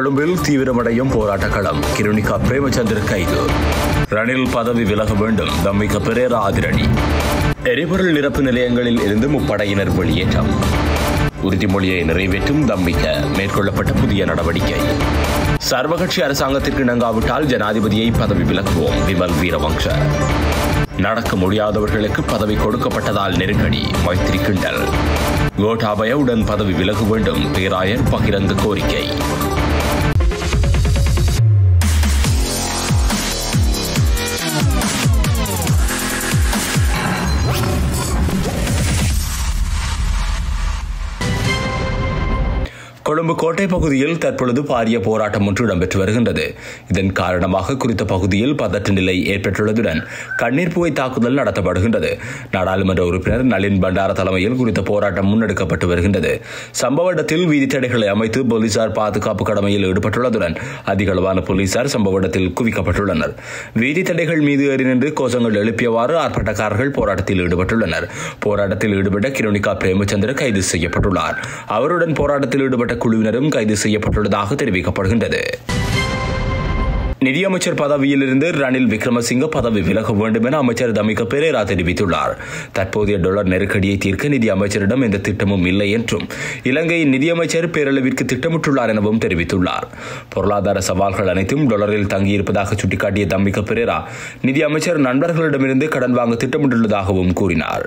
கொழும்பில் தீவிரமடையும் போராட்ட களம் கிருணிகா பிரேமச்சந்திர கைது ரணில் பதவி விலக வேண்டும் தம்மிக பெரேரா அதிரடி எரிபொருள் நிரப்பு நிலையங்களில் இருந்து முப்படையினர் வெளியேற்றம் உறுதிமொழியை நிறைவேற்றும் தம்மிக்க மேற்கொள்ளப்பட்ட புதிய நடவடிக்கை சர்வகட்சி அரசாங்கத்திற்கு இணங்காவிட்டால் ஜனாதிபதியை பதவி விலக்குவோம் விமல் வீரவங்ச நடக்க முடியாதவர்களுக்கு பதவி கொடுக்கப்பட்டதால் நெருக்கடி மைத்திரி கிண்டல் கோட்டாபய உடன் பதவி விலக வேண்டும் பேராயர் பகிரங்க கோரிக்கை கொழும்பு கோட்டை பகுதியில் தற்பொழுது பாரிய போராட்டம் ஒன்று இடம்பெற்று வருகின்றது இதன் காரணமாக குறித்த பகுதியில் பதற்ற நிலை ஏற்பட்டுள்ளதுடன் கண்ணீர் புகை தாக்குதல் நடத்தப்படுகின்றது நாடாளுமன்ற உறுப்பினர் நளின் பண்டார தலைமையில் குறித்த போராட்டம் முன்னெடுக்கப்பட்டு வருகின்றது சம்பவ இடத்தில் வீதி தடைகளை அமைத்து போலீசார் பாதுகாப்பு கடமையில் ஈடுபட்டுள்ளதுடன் அதிகளவான போலீசார் சம்பவ இடத்தில் குவிக்கப்பட்டுள்ளனர் வீதி தடைகள் மீது ஏறி நின்று கோஷங்கள் எழுப்பியவாறு ஆர்ப்பாட்டக்காரர்கள் போராட்டத்தில் ஈடுபட்டுள்ளனர் போராட்டத்தில் ஈடுபட்ட கிருணிகா பிரேமச்சந்திர கைது செய்யப்பட்டுள்ளார் அவருடன் போராட்டத்தில் ஈடுபட்ட குழுவினரும் கைது செய்யப்பட்டுள்ளதாக தெரிவிக்கப்படுகின்றது நிதியமைச்சர் பதவியிலிருந்து ரணில் விக்ரமசிங்க பதவி விலக வேண்டும் என அமைச்சர் தமிக பெரேரா தெரிவித்துள்ளார் தற்போதைய டாலர் நெருக்கடியை தீர்க்க நிதி அமைச்சரிடம் எந்த திட்டமும் இல்லை என்றும் இலங்கையின் நிதியமைச்சர் பேரளவிற்கு திட்டமிட்டுள்ளார் எனவும் தெரிவித்துள்ளார் பொருளாதார சவால்கள் அனைத்தும் டாலரில் தங்கியிருப்பதாக சுட்டிக்காட்டிய தம்பிக பெரேரா நிதி அமைச்சர் நண்பர்களிடமிருந்து கடன் வாங்க திட்டமிட்டுள்ளதாகவும் கூறினார்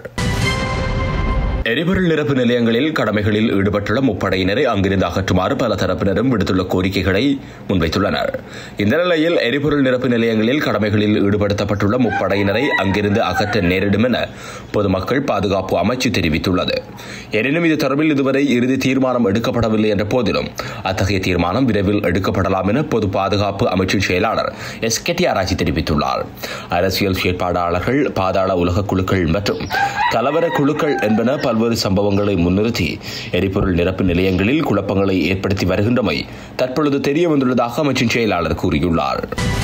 எரிபொருள் நிரப்பு நிலையங்களில் கடமைகளில் ஈடுபட்டுள்ள முப்படையினரை அங்கிருந்து அகற்றுமாறு பல தரப்பினரும் விடுத்துள்ள கோரிக்கைகளை முன்வைத்துள்ளனர் இந்த நிலையில் எரிபொருள் நிரப்பு நிலையங்களில் கடமைகளில் ஈடுபடுத்தப்பட்டுள்ள முப்படையினரை அங்கிருந்து அகற்ற நேரிடும் என பொதுமக்கள் பாதுகாப்பு அமைச்சு தெரிவித்துள்ளது எனினும் இது தொடர்பில் இதுவரை இறுதி தீர்மானம் எடுக்கப்படவில்லை என்ற போதிலும் அத்தகைய தீர்மானம் விரைவில் எடுக்கப்படலாம் என பொது பாதுகாப்பு அமைச்சின் செயலாளர் எஸ் கெட்டியாராஜி தெரிவித்துள்ளார் அரசியல் செயற்பாடாளர்கள் பாதாள உலக குழுக்கள் மற்றும் கலவர குழுக்கள் என்பன பல்வேறு சம்பவங்களை முன்னிறுத்தி எரிபொருள் நிரப்பு நிலையங்களில் குழப்பங்களை ஏற்படுத்தி வருகின்றமை தற்பொழுது தெரிய வந்துள்ளதாக அமைச்சின் செயலாளர் கூறியுள்ளார்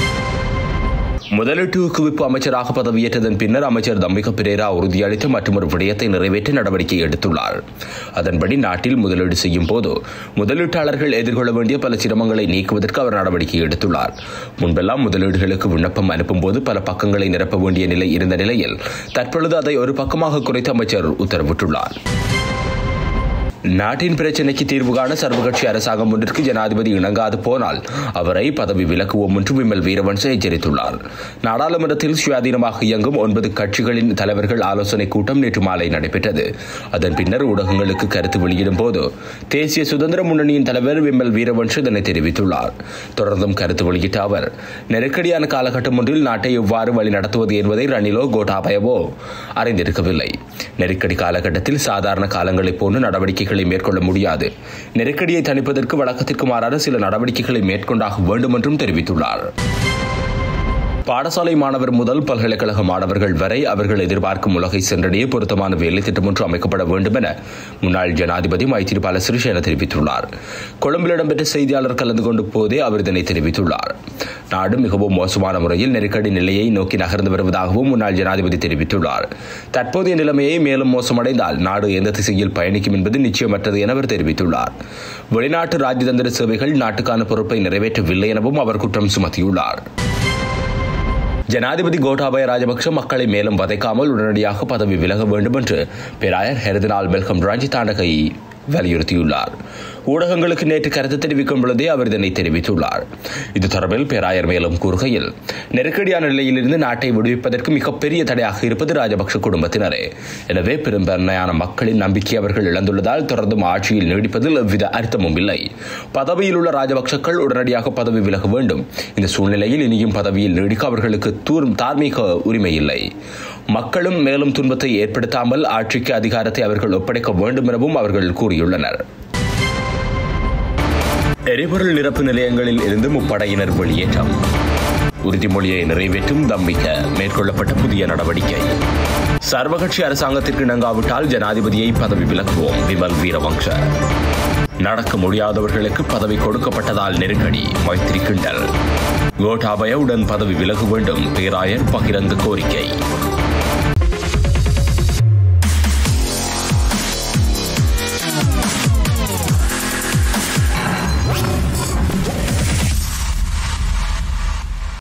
முதலீட்டு ஊக்குவிப்பு அமைச்சராக பதவியேற்றதன் பின்னர் அமைச்சர் தம்பிக பிரேரா உறுதியளித்த மற்றொரு விடயத்தை நிறைவேற்ற நடவடிக்கை எடுத்துள்ளார் அதன்படி நாட்டில் முதலீடு செய்யும் போது முதலீட்டாளர்கள் எதிர்கொள்ள வேண்டிய பல சிரமங்களை நீக்குவதற்கு அவர் நடவடிக்கை எடுத்துள்ளார் முன்பெல்லாம் முதலீடுகளுக்கு விண்ணப்பம் அனுப்பும்போது பல பக்கங்களை நிரப்ப வேண்டிய நிலை இருந்த நிலையில் தற்பொழுது அதை ஒரு பக்கமாக குறைத்து அமைச்சர் உத்தரவிட்டுள்ளார் நாட்டின் பிரச்சினைக்கு தீர்வு காண சர்வகட்சி அரசாங்கம் ஒன்றிற்கு ஜனாதிபதி இணங்காது போனால் அவரை பதவி விலக்குவோம் என்று விமல் வீரவன்ச எச்சரித்துள்ளார் நாடாளுமன்றத்தில் சுயாதீனமாக இயங்கும் ஒன்பது கட்சிகளின் தலைவர்கள் ஆலோசனை கூட்டம் நேற்று மாலை நடைபெற்றது அதன் பின்னர் ஊடகங்களுக்கு கருத்து வெளியிடும் போது தேசிய சுதந்திர முன்னணியின் தலைவர் விமல் வீரவன்ஷ இதனை தெரிவித்துள்ளார் தொடர்ந்தும் கருத்து வெளியிட்ட அவர் நெருக்கடியான காலகட்டம் ஒன்றில் நாட்டை எவ்வாறு வழி நடத்துவது என்பதை ரணிலோ கோட்டாபயவோ அறிந்திருக்கவில்லை நெருக்கடி காலகட்டத்தில் சாதாரண காலங்களைப் போன்று நடவடிக்கை நடவடிக்கைகளை மேற்கொள்ள முடியாது நெருக்கடியை தணிப்பதற்கு வழக்கத்திற்கு மாறான சில நடவடிக்கைகளை மேற்கொண்டாக வேண்டும் என்றும் தெரிவித்துள்ளார் பாடசாலை மாணவர் முதல் பல்கலைக்கழக மாணவர்கள் வரை அவர்கள் எதிர்பார்க்கும் உலகை சென்றடைய பொருத்தமான வேலை திட்டம் ஒன்று அமைக்கப்பட வேண்டும் என முன்னாள் ஜனாதிபதி மைத்திரிபால சிறிசேன தெரிவித்துள்ளார் கொழும்பில் இடம்பெற்ற செய்தியாளர் கலந்து கொண்ட போதே அவர் இதனை தெரிவித்துள்ளார் நாடு மிகவும் மோசமான முறையில் நெருக்கடி நிலையை நோக்கி நகர்ந்து வருவதாகவும் முன்னாள் ஜனாதிபதி தெரிவித்துள்ளார் தற்போதைய நிலைமையை மேலும் மோசமடைந்தால் நாடு எந்த திசையில் பயணிக்கும் என்பது நிச்சயமற்றது என அவர் தெரிவித்துள்ளார் வெளிநாட்டு ராஜதந்திர சேவைகள் நாட்டுக்கான பொறுப்பை நிறைவேற்றவில்லை எனவும் அவர் குற்றம் சுமத்தியுள்ளார் ஜனாதிபதி கோட்டாபய ராஜபக்ஷ மக்களை மேலும் வதைக்காமல் உடனடியாக பதவி விலக வேண்டும் என்று பேராயர் ஹெரதினால் மெல்கம் ராஞ்சித்தாண்டகை வலியுறுத்தியுள்ளார் ஊடகங்களுக்கு நேற்று கருத்து தெரிவிக்கும் பொழுதே அவர் இதனை தெரிவித்துள்ளார் இது தொடர்பில் பேராயர் மேலும் கூறுகையில் நெருக்கடியான நிலையிலிருந்து நாட்டை விடுவிப்பதற்கு மிகப்பெரிய தடையாக இருப்பது ராஜபக்ஷ குடும்பத்தினரே எனவே பெரும்பான்மையான மக்களின் நம்பிக்கை அவர்கள் இழந்துள்ளதால் தொடர்ந்தும் ஆட்சியில் நீடிப்பதில் எவ்வித அர்த்தமும் இல்லை பதவியில் உள்ள ராஜபக்சக்கள் உடனடியாக பதவி விலக வேண்டும் இந்த சூழ்நிலையில் இனியும் பதவியில் நீடிக்க அவர்களுக்கு தூரும் தார்மீக உரிமை இல்லை மக்களும் மேலும் துன்பத்தை ஏற்படுத்தாமல் ஆட்சிக்கு அதிகாரத்தை அவர்கள் ஒப்படைக்க வேண்டும் எனவும் அவர்கள் கூறியுள்ளனர் எரிபொருள் நிரப்பு நிலையங்களில் இருந்து முப்படையினர் வெளியேற்றம் உறுதிமொழியை நிறைவேற்றும் தம்பிக்க மேற்கொள்ளப்பட்ட புதிய நடவடிக்கை சர்வகட்சி அரசாங்கத்திற்கு இணங்காவிட்டால் ஜனாதிபதியை பதவி விலக்குவோம் விமல் வீரவங்ச நடக்க முடியாதவர்களுக்கு பதவி கொடுக்கப்பட்டதால் நெருக்கடி மைத்திரி கிண்டல் கோட்டாபய உடன் பதவி விலக வேண்டும் பேராயர் பகிரங்க கோரிக்கை